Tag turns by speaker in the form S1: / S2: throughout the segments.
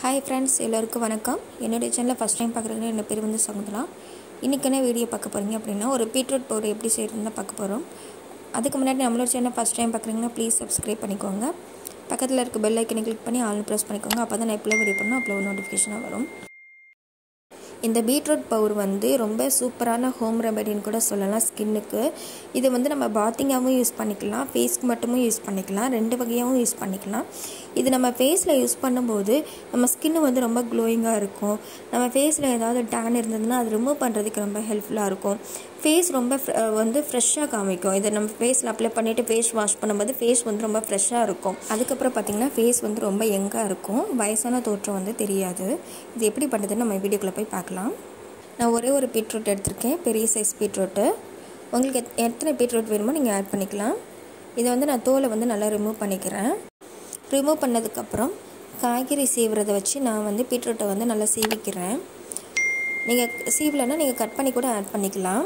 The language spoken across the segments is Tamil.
S1: ஹாய் ஃப்ரெண்ட்ஸ் எல்லோருக்கும் வணக்கம் என்னுடைய சேனலை ஃபஸ்ட் டைம் பார்க்குறீங்கன்னா என்னோட பேர் வந்து சகுந்தலா இன்றைக்கி என்ன வீடியோ பார்க்க போகிறீங்க அப்படின்னா ஒரு பீட்ரூட் பவுடர் எப்படி செய்கிறதுன்னு பார்க்க போகிறோம் அதுக்கு முன்னாடி நம்மளோட சேனல் ஃபஸ்ட் டைம் பார்க்குறீங்கன்னா ப்ளீஸ் சப்ஸ்கிரைப் பண்ணிக்கோங்க பக்கத்தில் இருக்க பெல் ஐக்கனை கிளிக் பண்ணி ஆல் ப்ரெஸ் பண்ணிக்கோங்க அப்போ தான் நான் எப்போ வீடியோ பண்ணால் அப்போ நோட்டிஃபிகேஷனாக வரும் இந்த பீட்ரூட் பவுர் வந்து ரொம்ப சூப்பரான ஹோம் ரெமெடின்னு கூட சொல்லலாம் ஸ்கின்னுக்கு இது வந்து நம்ம பாத்திங்காகவும் யூஸ் பண்ணிக்கலாம் ஃபேஸ்க்கு மட்டுமும் யூஸ் பண்ணிக்கலாம் ரெண்டு வகையாகவும் யூஸ் பண்ணிக்கலாம் இது நம்ம ஃபேஸில் யூஸ் பண்ணும்போது நம்ம ஸ்கின்னு வந்து ரொம்ப க்ளோயிங்காக இருக்கும் நம்ம ஃபேஸில் ஏதாவது டேன் இருந்ததுன்னா அது ரிமூவ் பண்ணுறதுக்கு ரொம்ப ஹெல்ப்ஃபுல்லாக இருக்கும் ஃபேஸ் ரொம்ப வந்து ஃப்ரெஷ்ஷாக காமிக்கும் இதை நம்ம ஃபேஸில் அப்ளை பண்ணிவிட்டு ஃபேஸ் வாஷ் பண்ணும்போது ஃபேஸ் வந்து ரொம்ப ஃப்ரெஷ்ஷாக இருக்கும் அதுக்கப்புறம் பார்த்திங்கன்னா ஃபேஸ் வந்து ரொம்ப யங்காக இருக்கும் வயசான தோற்றம் வந்து தெரியாது இது எப்படி பண்ணுறதுன்னு நம்ம வீடியோக்குள்ளே போய் பார்க்கலாம் நான் ஒரே ஒரு பீட்ரூட் எடுத்திருக்கேன் பெரிய சைஸ் பீட்ரூட்டு உங்களுக்கு எத்தனை பீட்ரூட் வேணுமோ நீங்கள் ஆட் பண்ணிக்கலாம் இதை வந்து நான் தோலை வந்து நல்லா ரிமூவ் பண்ணிக்கிறேன் ரிமூவ் பண்ணதுக்கப்புறம் காய்கறி சீவுறதை வச்சு நான் வந்து பீட்ரூட்டை வந்து நல்லா சீவிக்கிறேன் நீங்கள் சீவலைன்னா நீங்கள் கட் பண்ணி கூட ஆட் பண்ணிக்கலாம்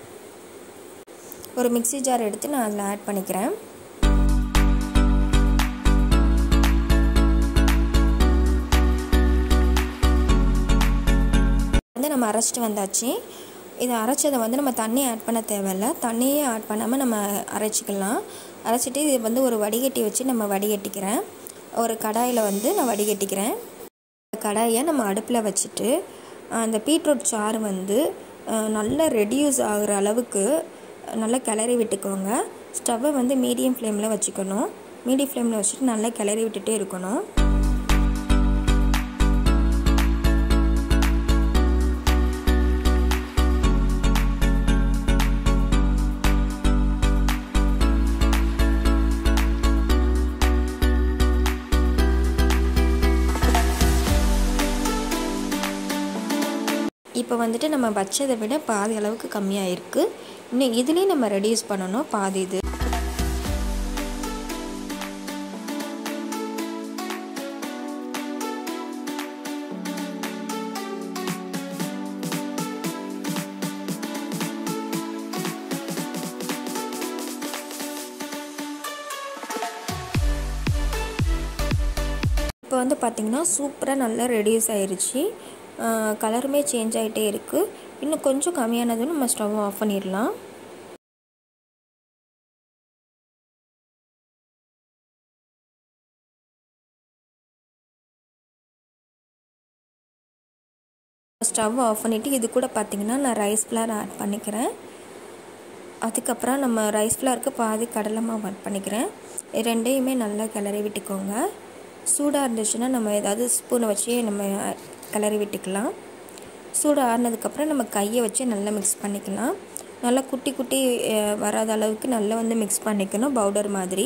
S1: ஒரு மிக்சி ஜார் எடுத்து நான் அதில் ஆட் பண்ணிக்கிறேன் வந்து நம்ம அரைச்சிட்டு வந்தாச்சு இதை அரைச்சதை வந்து நம்ம தண்ணி ஆட் பண்ண தேவையில்ல தண்ணியே ஆட் பண்ணாமல் நம்ம அரைச்சிக்கலாம் அரைச்சிட்டு இது வந்து ஒரு வடிகட்டி வச்சு நம்ம வடிகட்டிக்கிறேன் ஒரு கடாயில் வந்து நான் வடிகட்டிக்கிறேன் கடாயை நம்ம அடுப்பில் வச்சுட்டு அந்த பீட்ரூட் சாறு வந்து நல்லா ரெடியூஸ் ஆகிற அளவுக்கு நல்லா கிளறி விட்டுக்கோங்க ஸ்டவ்வை வந்து மீடியம் ஃப்ளேமில் வச்சுக்கணும் மீடியம் ஃப்ளேமில் வச்சுட்டு நல்லா கிளறி விட்டுட்டே இருக்கணும் இப்போ வந்துட்டு நம்ம வச்சதை விட பாதி அளவுக்கு கம்மியாக இருக்குது இன்னும் இதுலேயும் நம்ம ரெடியூஸ் பண்ணணும் பாதி இது இப்போ வந்து பார்த்திங்கன்னா சூப்பராக நல்லா ரெடியூஸ் ஆயிடுச்சு கலருமே சேஞ்ச் ஆகிட்டே இருக்குது இன்னும் கொஞ்சம் கம்மியானதும் நம்ம ஸ்டவ் ஆஃப் பண்ணிடலாம் ஸ்டவ் ஆஃப் பண்ணிவிட்டு இது கூட பார்த்திங்கன்னா நான் ரைஸ் ஃப்ளார் ஆட் பண்ணிக்கிறேன் அதுக்கப்புறம் நம்ம ரைஸ் ஃப்ளாருக்கு பாதி கடலை மாவு ஆட் பண்ணிக்கிறேன் ரெண்டையுமே நல்லா கிளறி விட்டுக்கோங்க சூடாக இருந்துச்சுன்னா நம்ம ஏதாவது ஸ்பூனை வச்சு நம்ம கிளறி விட்டுக்கலாம் சூடு ஆறினதுக்கப்புறம் நம்ம கையை வச்சு நல்லா மிக்ஸ் பண்ணிக்கலாம் நல்லா குட்டி குட்டி வராத அளவுக்கு நல்லா வந்து மிக்ஸ் பண்ணிக்கணும் பவுடர் மாதிரி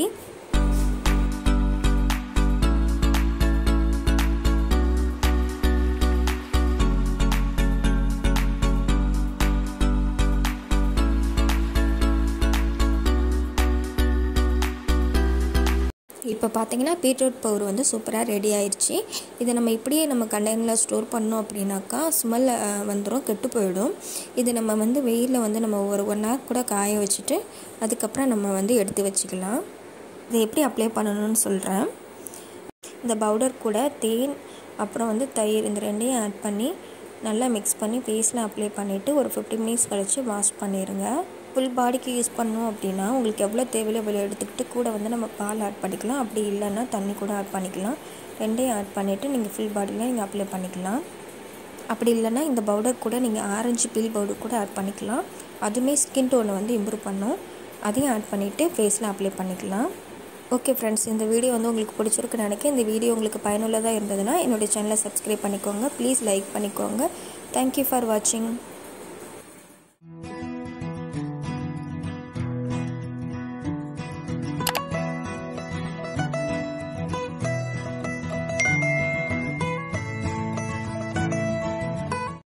S1: இப்போ பார்த்தீங்கன்னா பீட்ரூட் பவுர் வந்து சூப்பராக ரெடி ஆயிடுச்சு இதை நம்ம இப்படியே நம்ம கண்டெய்னரில் ஸ்டோர் பண்ணோம் அப்படின்னாக்கா ஸ்மெல் வந்துடும் கெட்டு போயிடும் இது நம்ம வந்து வெயிலில் வந்து நம்ம ஒரு ஒன் ஹவர் கூட காய வச்சுட்டு அதுக்கப்புறம் நம்ம வந்து எடுத்து வச்சுக்கலாம் இதை எப்படி அப்ளை பண்ணணும்னு சொல்கிறேன் இந்த பவுடர் கூட தேன் அப்புறம் வந்து தயிர் இந்த ரெண்டையும் ஆட் பண்ணி நல்லா மிக்ஸ் பண்ணி ஃபேஸில் அப்ளை பண்ணிவிட்டு ஒரு ஃபிஃப்டி மினிட்ஸ் கழித்து வாஷ் பண்ணிடுங்க ஃபுல் பாடிக்கு யூஸ் பண்ணோம் அப்படின்னா உங்களுக்கு எவ்வளோ தேவையோ அவ்வளோ எடுத்துக்கிட்டு கூட வந்து நம்ம பால் ஆட் பண்ணிக்கலாம் அப்படி இல்லைன்னா தண்ணி கூட ஆட் பண்ணிக்கலாம் ரெண்டையும் ஆட் பண்ணிவிட்டு நீங்கள் ஃபுல் பாடியில் நீங்கள் அப்ளை பண்ணிக்கலாம் அப்படி இல்லைன்னா இந்த பவுடர் கூட நீங்கள் ஆரஞ்சு பீல் பவுடர் கூட ஆட் பண்ணிக்கலாம் அதுவுமே ஸ்கின் டோனை வந்து இம்ப்ரூவ் பண்ணும் அதையும் ஆட் பண்ணிவிட்டு ஃபேஸில் அப்ளை பண்ணிக்கலாம் ஓகே ஃப்ரெண்ட்ஸ் இந்த வீடியோ வந்து உங்களுக்கு பிடிச்சிருக்குன்னு நினைக்கிறேன் இந்த வீடியோ உங்களுக்கு பயனுள்ளதாக இருந்ததுன்னா என்னுடைய சேனலை சப்ஸ்கிரைப் பண்ணிக்கோங்க ப்ளீஸ் லைக் பண்ணிக்கோங்க தேங்க்யூ ஃபார் வாட்சிங்